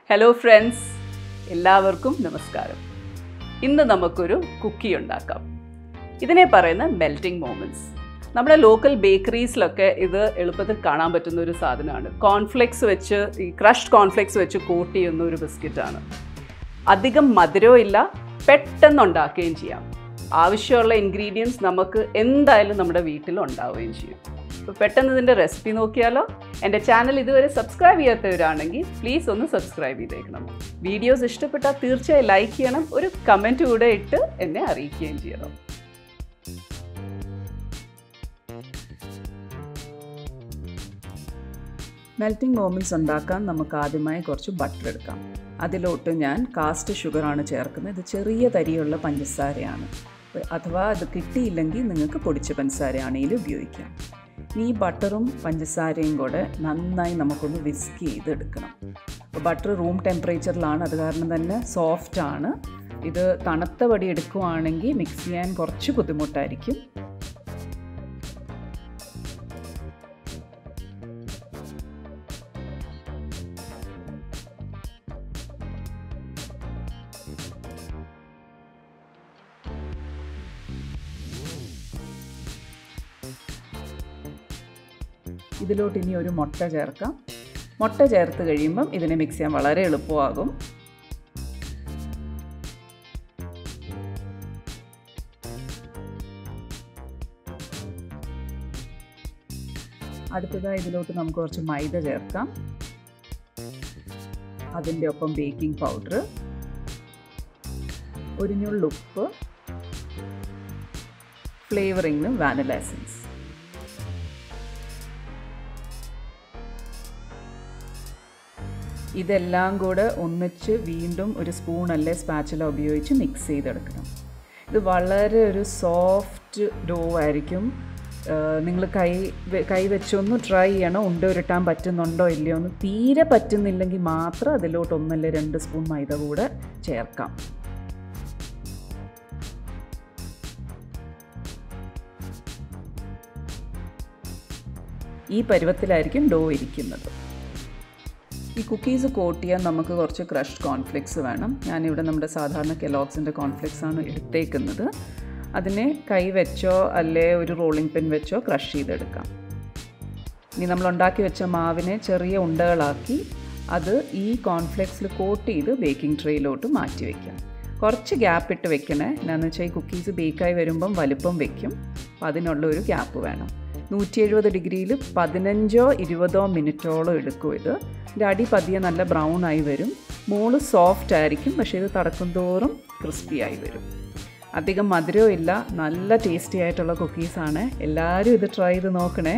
hello friends എല്ലാവർക്കും നമസ്കാരം ഇന്ന് നമുക്കൊരു കുക്കി ഉണ്ടാക്കാം ഇതിനെ പറയുന്ന മെൽറ്റിംഗ് മോമെൻറ്റ്സ് നമ്മുടെ ലോക്കൽ ബേക്കറീസിലൊക്കെ ഇത് എളുപ്പത്തിൽ കാണാൻ പറ്റുന്ന ഒരു സാധനമാണ് കോൺഫ്ലെക്സ് വെച്ച് ഈ ക്രഷ്ഡ് കോൺഫ്ലെക്സ് വെച്ച് കോട്ട് ചെയ്യുന്ന ഒരു ബിസ്ക്കറ്റാണ് അധികം മധുരവും ഇല്ല പെട്ടെന്ന് ഉണ്ടാക്കുകയും ചെയ്യാം ആവശ്യമുള്ള ഇൻഗ്രീഡിയൻസ് നമുക്ക് എന്തായാലും നമ്മുടെ വീട്ടിൽ ഉണ്ടാവുകയും ചെയ്യും അപ്പോൾ പെട്ടെന്ന് ഇതിൻ്റെ റെസിപ്പി നോക്കിയാലോ എൻ്റെ ചാനൽ ഇതുവരെ സബ്സ്ക്രൈബ് ചെയ്യാത്തവരാണെങ്കിൽ പ്ലീസ് ഒന്ന് സബ്സ്ക്രൈബ് ചെയ്തേക്കണം വീഡിയോസ് ഇഷ്ടപ്പെട്ടാൽ തീർച്ചയായും ലൈക്ക് ചെയ്യണം ഒരു കമൻറ്റ് കൂടെ ഇട്ട് എന്നെ അറിയിക്കുകയും ചെയ്യണം മെൽറ്റിംഗ് മോമെൻറ്റ്സ് ഉണ്ടാക്കാൻ നമുക്ക് ആദ്യമായി കുറച്ച് ബട്ടർ എടുക്കാം അതിലോട്ട് ഞാൻ കാസ്റ്റ് ഷുഗറാണ് ചേർക്കുന്നത് ഇത് ചെറിയ തരിയുള്ള പഞ്ചസാരയാണ് അഥവാ അത് കിട്ടിയില്ലെങ്കിൽ നിങ്ങൾക്ക് പൊടിച്ച പഞ്ചസാരയാണെങ്കിലും ഉപയോഗിക്കാം ഈ ബട്ടറും പഞ്ചസാരയും കൂടെ നന്നായി നമുക്കൊന്ന് വിസ്ക് ചെയ്തെടുക്കണം അപ്പോൾ ബട്ടർ റൂം ടെമ്പറേച്ചറിലാണ് അത് കാരണം തന്നെ സോഫ്റ്റ് ആണ് ഇത് തണുത്ത പടി എടുക്കുവാണെങ്കിൽ മിക്സ് ചെയ്യാൻ കുറച്ച് ബുദ്ധിമുട്ടായിരിക്കും ഇതിലോട്ട് ഇനി ഒരു മുട്ട ചേർക്കാം മുട്ട ചേർത്ത് കഴിയുമ്പം ഇതിനെ മിക്സ് ചെയ്യാൻ വളരെ എളുപ്പമാകും അടുത്തതായി ഇതിലോട്ട് നമുക്ക് കുറച്ച് മൈദ ചേർക്കാം അതിൻ്റെ ഒപ്പം ബേക്കിംഗ് പൗഡർ ഒരു ഞുള്ളുപ്പ് ഫ്ലേവറിങ്ങിന് വാനില എസൻസ് ഇതെല്ലാം കൂടെ ഒന്നിച്ച് വീണ്ടും ഒരു സ്പൂൺ അല്ലെ സ്പാച്ചില ഉപയോഗിച്ച് മിക്സ് ചെയ്തെടുക്കണം ഇത് വളരെ ഒരു സോഫ്റ്റ് ഡോ ആയിരിക്കും നിങ്ങൾ കൈ കൈ വെച്ചൊന്ന് ട്രൈ ചെയ്യണം ഉണ്ട ഉരുട്ടാൻ പറ്റുന്നുണ്ടോ ഇല്ലയോ എന്ന് തീരെ പറ്റുന്നില്ലെങ്കിൽ മാത്രം അതിലോട്ട് ഒന്നല്ലേ രണ്ട് സ്പൂൺ മൈദ കൂടെ ചേർക്കാം ഈ പരുവത്തിലായിരിക്കും ഡോ ഇരിക്കുന്നത് ഈ കുക്കീസ് കോട്ട് ചെയ്യാൻ നമുക്ക് കുറച്ച് ക്രഷ്ഡ് കോൺഫ്ലെക്സ് വേണം ഞാനിവിടെ നമ്മുടെ സാധാരണ കെലോക്സിൻ്റെ കോൺഫ്ലെക്സ് ആണ് എടുത്തേക്കുന്നത് അതിനെ കൈ വെച്ചോ അല്ലെ ഒരു റോളിംഗ് പെൻ വെച്ചോ ക്രഷ് ചെയ്തെടുക്കാം ഇനി നമ്മൾ ഉണ്ടാക്കി വെച്ച മാവിനെ ചെറിയ ഉണ്ടകളാക്കി അത് ഈ കോൺഫ്ലെക്സിൽ കോട്ട് ചെയ്ത് ബേക്കിംഗ് ട്രേയിലോട്ട് മാറ്റി വയ്ക്കാം കുറച്ച് ഗ്യാപ്പ് ഇട്ട് വെക്കണേ എന്നാന്ന് വെച്ചാൽ ഈ കുക്കീസ് ബേക്കായി വരുമ്പം വലുപ്പം വെക്കും അപ്പം അതിനുള്ള ഒരു ഗ്യാപ്പ് വേണം നൂറ്റി എഴുപത് ഡിഗ്രിയിൽ പതിനഞ്ചോ ഇരുപതോ മിനിറ്റോളം എടുക്കും ഇത് ഇതിൻ്റെ അടി പതിയെ നല്ല ബ്രൗൺ ആയി വരും മോള് സോഫ്റ്റ് ആയിരിക്കും പക്ഷേ ഇത് തടക്കും തോറും ക്രിസ്പി ആയി വരും അധികം മധുരവും ഇല്ല നല്ല ടേസ്റ്റി ആയിട്ടുള്ള കുക്കീസാണ് എല്ലാവരും ഇത് ട്രൈ ചെയ്ത് നോക്കണേ